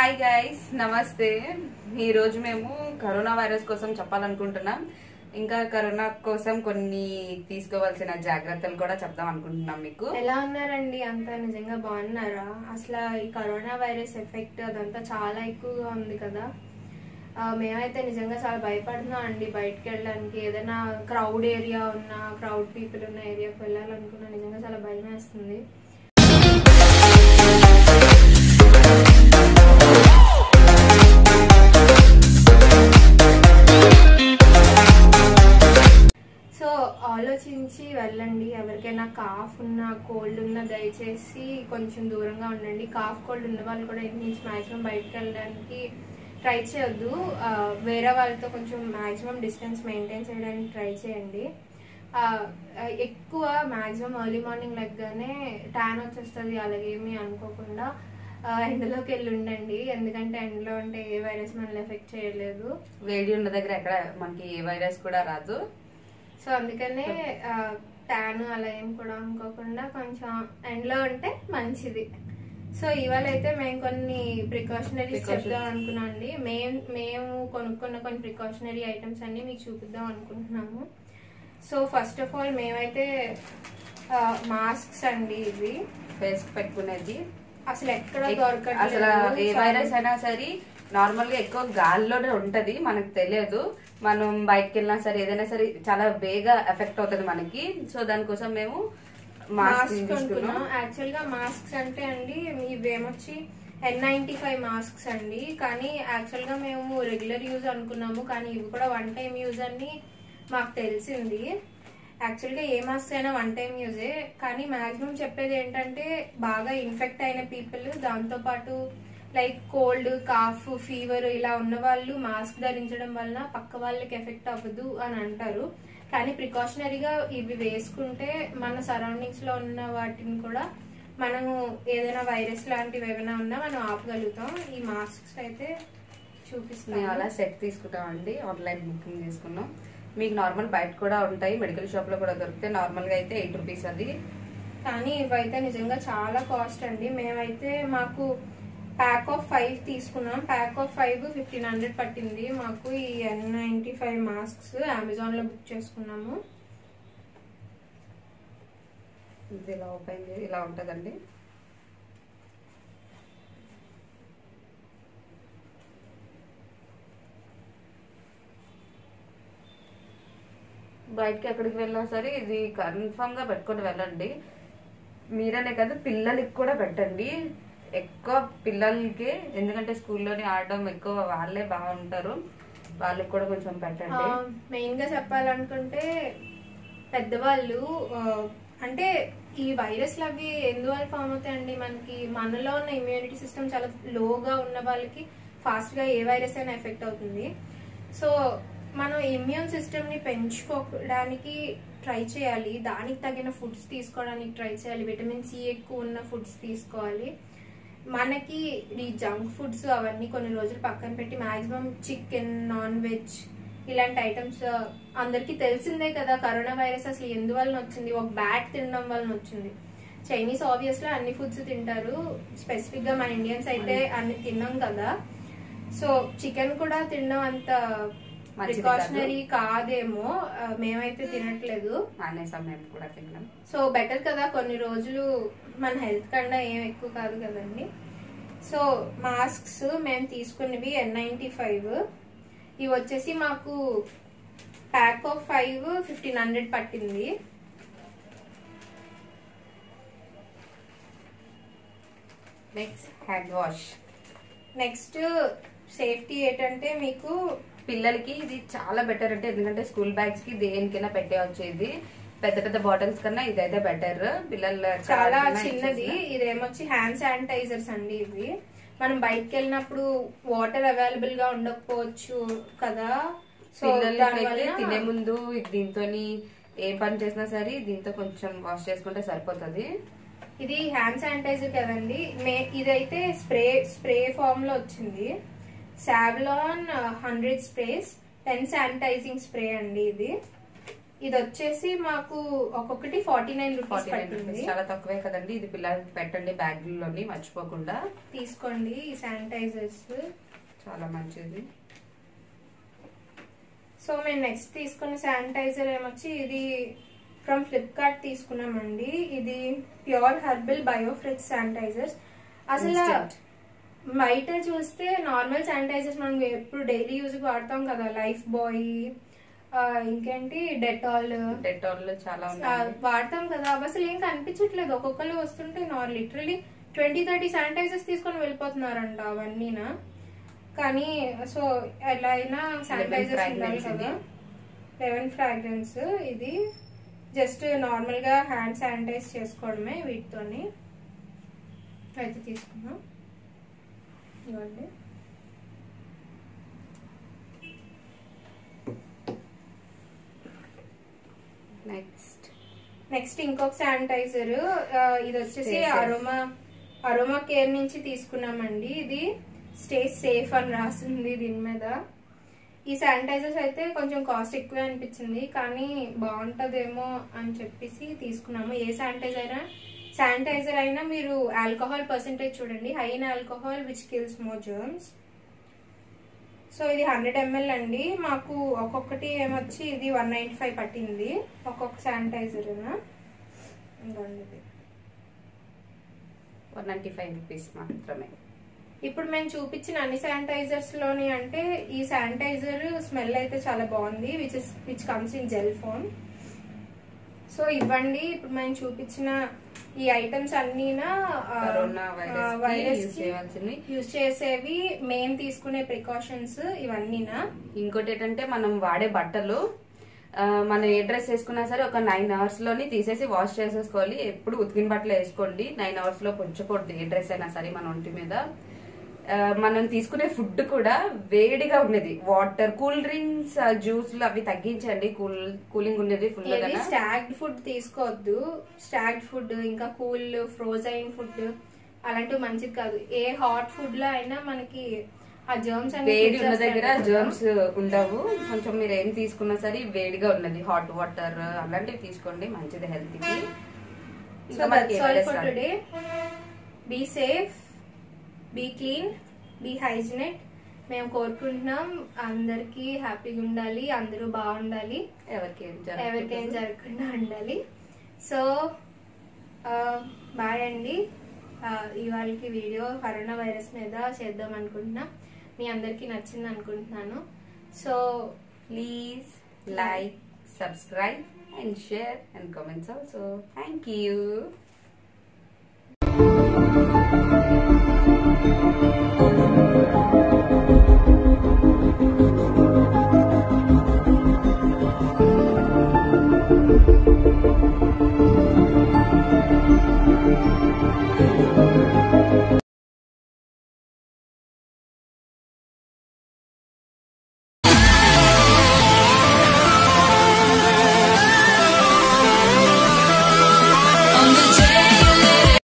Hi guys నమస్తే ఈ రోజు మేము కరోనా వైరస్ కోసం చెప్పాలనుకుంటున్నాం ఇంకా కరోనా కోసం కొన్ని తీసుకోవాల్సిన జాగ్రత్తలు కూడా చెప్దాం అనుకుంటున్నాం మీకు ఎలా ఉన్నారండి అంతా నిజంగా బాగున్నారా అసలు ఈ కరోనా వైరస్ ఎఫెక్ట్ అదంతా చాలా ఎక్కువగా ఉంది కదా ఆ, మేమైతే నిజంగా చాలా భయపడుతున్నాం అండి బయటకు వెళ్ళడానికి ఏదైనా క్రౌడ్ ఏరియా ఉన్న క్రౌడ్ పీపుల్ ఉన్న ఏరియాకి వెళ్ళాలనుకున్నా నిజంగా చాలా భయం వేస్తుంది సో ఆలోచించి వెళ్ళండి ఎవరికైనా కాఫ్ ఉన్న కోల్డ్ ఉన్న దయచేసి కొంచెం దూరంగా ఉండండి కాఫ్ కోల్డ్ ఉన్న వాళ్ళు కూడా ఇంటి నుంచి మాక్సిమం బయటకు వెళ్ళడానికి ట్రై చేయొద్దు ఆ, వేరే వాళ్ళతో కొంచెం మాక్సిమం డిస్టెన్స్ మెయింటైన్ చేయడానికి ట్రై చేయండి ఆ, ఆ, ఎక్కువ మాక్సిమం ఎర్లీ మార్నింగ్ లెగ్గానే ట్యాన్ వచ్చేస్తుంది అలాగేమీ అనుకోకుండా ఆ, ఎండలోకి వెళ్ళి ఉండండి ఎందుకంటే ఎండలో అంటే ఏ వైరస్ మనల్ని ఎఫెక్ట్ చేయలేదు వేడి ఉన్న దగ్గర ఎక్కడ మనకి ఏ వైరస్ కూడా రాదు సో అందుకనే ట్యాన్ అలా ఏం కూడా అనుకోకుండా కొంచెం ఎండ్లో ఉంటే మంచిది సో ఇవాళ అయితే మేము కొన్ని ప్రికాషనరీస్ Precautions. చెప్దాం అనుకున్నాం అండి మేము మేము కొనుక్కున్న కొన్ని ప్రికాషనరీ ఐటమ్స్ అన్ని మీకు చూపిద్దాం అనుకుంటున్నాము సో ఫస్ట్ ఆఫ్ ఆల్ మేమైతే మాస్క్స్ అండి ఇవి ఫేస్ పెట్టుకునేది అసలు ఎక్కడ ఎక్- అసలు ఏ వైరస్ దొరకట్లేదు అయినా సరే నార్మల్ గా ఎక్కువ గాల్లోనే ఉంటది మనకు తెలియదు మనం బయటకు వెళ్ళినా సరే ఏదైనా సరే చాలా బేగా ఎఫెక్ట్ అవుతుంది మనకి సో దానికోసం మేము మాస్క్ మాస్క్ తీసుకున్నాం అనుకున్నాం యాక్చువల్ గా మాస్క్స్ అంటే అండి ఇవేమొచ్చి ఎన్ నైన్టీ ఫైవ్ మాస్క్స్ అండి కానీ యాక్చువల్ గా మేము రెగ్యులర్ యూజ్ అనుకున్నాము కానీ ఇవి కూడా వన్ టైం యూజ్ అని మాకు తెలిసింది యాక్చువల్ గా ఏ మాస్క్ అయినా వన్ టైం యూజే కానీ మాక్సిమం చెప్పేది ఏంటంటే బాగా ఇన్ఫెక్ట్ అయిన పీపుల్ దాంతో పాటు లైక్ కోల్డ్ కాఫ్ ఫీవర్ ఇలా ఉన్న వాళ్ళు మాస్క్ ధరించడం వలన పక్క వాళ్ళకి ఎఫెక్ట్ అవ్వదు అని అంటారు కానీ ప్రికాషనరీగా ఇవి వేసుకుంటే మన సరౌండింగ్స్ లో ఉన్న వాటిని కూడా మనము ఏదైనా వైరస్ లాంటివి ఏమైనా ఉన్నా మనం ఆపగలుగుతాం ఈ మాస్క్స్ అయితే మేము చూపిస్తాం అలా సెట్ తీసుకుంటామండి ఆన్లైన్ బుకింగ్ తీసుకున్నాం మీకు నార్మల్ బయట కూడా ఉంటాయి మెడికల్ షాప్ లో కూడా దొరుకుతాయి నార్మల్ గా అయితే ఎయిట్ రూపీస్ అది కానీ ఇవైతే నిజంగా చాలా కాస్ట్ అండి మేమైతే మాకు ప్యాక్ ఆఫ్ ఫైవ్ తీసుకున్నాం pack of five fifteen hundred పట్టింది మాకు ఈ N ninety five masks Amazon లో బుక్ చేసుకున్నాము ఇది ఇలా ఓపెన్ చేసి ఇలా ఉంటదండి బయటకి ఎక్కడికి వెళ్ళినా సరే ఇది కన్ఫర్మ్ గా పెట్టుకొని వెళ్ళండి మీరనే కాదు పిల్లలకి కూడా పెట్టండి ఎక్కువ పిల్లలకి ఎందుకంటే స్కూల్లోనే ఆడడం ఎక్కువ వాళ్ళే బాగుంటారు వాళ్ళకి కూడా కొంచెం పెట్టండి మెయిన్ గా చెప్పాలనుకుంటే పెద్దవాళ్ళు ఆ, అంటే ఈ వైరస్లు అవి ఎందువల్ల ఫామ్ అవుతాయండి మనకి మనలో ఉన్న ఇమ్యూనిటీ సిస్టమ్ చాలా లోగా ఉన్న వాళ్ళకి ఫాస్ట్ గా ఏ వైరస్ అయినా ఎఫెక్ట్ అవుతుంది సో మనం ఇమ్యూన్ సిస్టమ్ ని పెంచుకోవడానికి ట్రై చేయాలి దానికి తగిన ఫుడ్స్ తీసుకోవడానికి ట్రై చేయాలి విటమిన్ సి ఎక్కువ ఉన్న ఫుడ్స్ తీసుకోవాలి మనకి ఈ జంక్ ఫుడ్స్ అవన్నీ కొన్ని రోజులు పక్కన పెట్టి మాక్సిమం చికెన్ నాన్ వెజ్ ఇలాంటి ఐటమ్స్ అందరికీ తెలిసిందే కదా కరోనా వైరస్ అసలు ఎందువలన వచ్చింది ఒక బ్యాట్ తినడం వలన వచ్చింది చైనీస్ ఆబ్వియస్లీ అన్ని ఫుడ్స్ తింటారు స్పెసిఫిక్ గా మన ఇండియన్స్ అయితే అన్ని తిన్నాం కదా సో చికెన్ కూడా తినడం అంత మంచిది ప్రికాషనరీ కాదేమో ఆ, మేమైతే తినట్లేదు అనే సమయం కూడా తిన్నాం సో బెటర్ కదా కొన్ని రోజులు మన హెల్త్ కన్నా ఏం ఎక్కువ కాదు కదండి సో మాస్క్స్ మేము తీసుకున్నవి ఎన్ నైన్టీ ఫైవ్ ఇవి వచ్చేసి మాకు pack of five fifteen hundred పట్టింది next hand wash next safety ఏంటంటే మీకు పిల్లలకి ఇది చాలా బెటర్ అంటే ఎందుకంటే స్కూల్ బ్యాగ్స్ కి దేనికైనా పెట్టేయచ్చు ఇది పెద్ద పెద్ద బాటిల్స్ కన్నా ఇదైతే బెటర్ పిల్లలు చాలా చిన్న చిన్నది ఇచ్చేసిన- ఇదేమొచ్చి హ్యాండ్ శానిటైజర్స్ అండి ఇవి మనం బయటకు వెళ్ళినప్పుడు వాటర్ అవైలబుల్ గా ఉండకపోవచ్చు కదా సో పిల్లలకి అయితే దానివల్ల తినే ముందు దీంతో ఏ పని చేసినా సరే దీంతో కొంచెం వాష్ చేసుకుంటే సరిపోతుంది ఇది హ్యాండ్ శానిటైజర్ కదండి మే ఇదైతే స్ప్రే స్ప్రే ఫామ్ లో వచ్చింది Savlon hundred sprays pen sanitizing spray అండి ఇది ఇది వచ్చేసి మాకు ఒక్కొక్కటి forty nine rupees forty nine పట్టింది రూపీస్ చాలా తక్కువే కదండి ఇది పిల్లలకి పెట్టండి బ్యాగ్లోని మర్చిపోకుండా తీసుకోండి ఈ శానిటైజర్స్ చాలా మంచిది సో మేము నెక్స్ట్ తీసుకున్న శానిటైజర్ ఏమొచ్చి ఇది ఫ్రమ్ ఫ్లిప్కార్ట్ తీసుకున్నామండి ఇది ప్యూర్ హెర్బల్ బయోఫ్రెష్ శానిటైజర్స్ అసలు Instant. బయట చూస్తే నార్మల్ శానిటైజర్స్ మనం ఎప్పుడు డైలీ యూజ్ వాడతాం కదా లైఫ్ బాయ్ ఇంకేంటి డెటాల్ డెటాల్ చాలా ఉన్నాయి వాడతాం కదా అవి అసలు ఏం కనిపించట్లేదు ఒక్కొక్కరు వస్తుంటే లిటరలీ ట్వంటీ థర్టీ శానిటైజర్స్ తీసుకొని వెళ్ళిపోతున్నారంట అవన్నీనా కానీ సో ఎలా అయినా శానిటైజర్స్ ఉండాలి fragrance కదా ఇది. లెవెన్ ఫ్రాగ్రెన్స్ ఇది జస్ట్ నార్మల్ గా హ్యాండ్ శానిటైజ్ చేసుకోవడమే వీటితోని అయితే తీసుకున్నాం ఇవ్వండి నెక్స్ట్ నెక్స్ట్ ఇంకొక శానిటైజర్ ఇది వచ్చేసి Stay safe. Aroma Aroma Care నుంచి తీసుకున్నామండి ఇది స్టే సేఫ్ అని రాసింది దీని మీద ఈ శానిటైజర్స్ అయితే కొంచెం కాస్ట్ ఎక్కువే అనిపించింది కానీ బాగుంటదేమో అని చెప్పేసి తీసుకున్నాము ఏ శానిటైజర్ అయినా శానిటైజర్ అయినా మీరు ఆల్కహాల్ పర్సంటేజ్ చూడండి high in alcohol which kills more germs so ఇది హండ్రెడ్ ఎంఎల్ అండి మాకు ఒక్కొక్కటి ఏమొచ్చి ఇది వన్ నైంటీ ఫైవ్ పట్టింది ఒక్కొక్క శానిటైజర్ ఇది వన్ నైంటీ ఫైవ్ రూపీస్ మాత్రమే ఇప్పుడు మేము చూపించిన అన్ని శానిటైజర్స్ లోని అంటే ఈ శానిటైజర్ స్మెల్ అయితే చాలా బాగుంది which is which comes in gel phone so ఇవ్వండి ఇప్పుడు మేము చూపించిన ఈ ఐటమ్స్ అన్నీనా కరోనా వైరస్ వైరస్ యూజ్ చేయాల్సింది యూజ్ చేసేవి మేము తీసుకునే ప్రికాషన్స్ ఇవన్నీనా ఇంకోటి ఏంటంటే మనం వాడే బట్టలు ఆ, మనం ఏ డ్రెస్ వేసుకున్నా సరే ఒక నైన్ అవర్స్ లోని తీసేసి వాష్ చేసేసుకోవాలి ఎప్పుడు ఉతికిన బట్టలు వేసుకోండి నైన్ అవర్స్ లో పుంచకూడదు ఏ డ్రెస్ అయినా సరే మన ఒంటి మీద ఆ, మనం తీసుకునే ఫుడ్ కూడా వేడిగా ఉన్నది వాటర్ కూల్ డ్రింక్స్ జ్యూస్లు అవి తగ్గించండి కూల్ కూలింగ్ ఉన్నది ఫుల్ ఏది స్టాగ్డ్ ఫుడ్ తీసుకోవద్దు స్టాగ్డ్ ఫుడ్ ఇంకా కూల్ ఫ్రోజైన్ ఫుడ్ అలాంటివి మంచిది కాదు ఏ హాట్ ఫుడ్ లో అయినా మనకి ఆ జర్మ్స్ వేడి ఉన్న దగ్గర జర్మ్స్ ఉండవు కొంచెం మీరు ఏం తీసుకున్నా సరే వేడిగా ఉన్నది హాట్ వాటర్ అలాంటివి తీసుకోండి మంచిది హెల్త్ కి సో ఇంకా మనకి దట్స్ ఆల్ వైరస్ ఫర్ రాదు. Today be safe be clean be hygienic మేము కోరుకుంటున్నాం అందరికీ హ్యాపీగా ఉండాలి అందరూ బాగుండాలి ఎవరికి ఏం ఎవరికేం జరగకూడదు. జరగకుండా ఉండాలి సో బాయ్ అండి ఇవాళకి వీడియో కరోనా వైరస్ మీద చేద్దాం అనుకుంటున్నాం మీ అందరికీ నచ్చింది అనుకుంటున్నాను so Please like, subscribe, and share and comments also. Thank you. Thank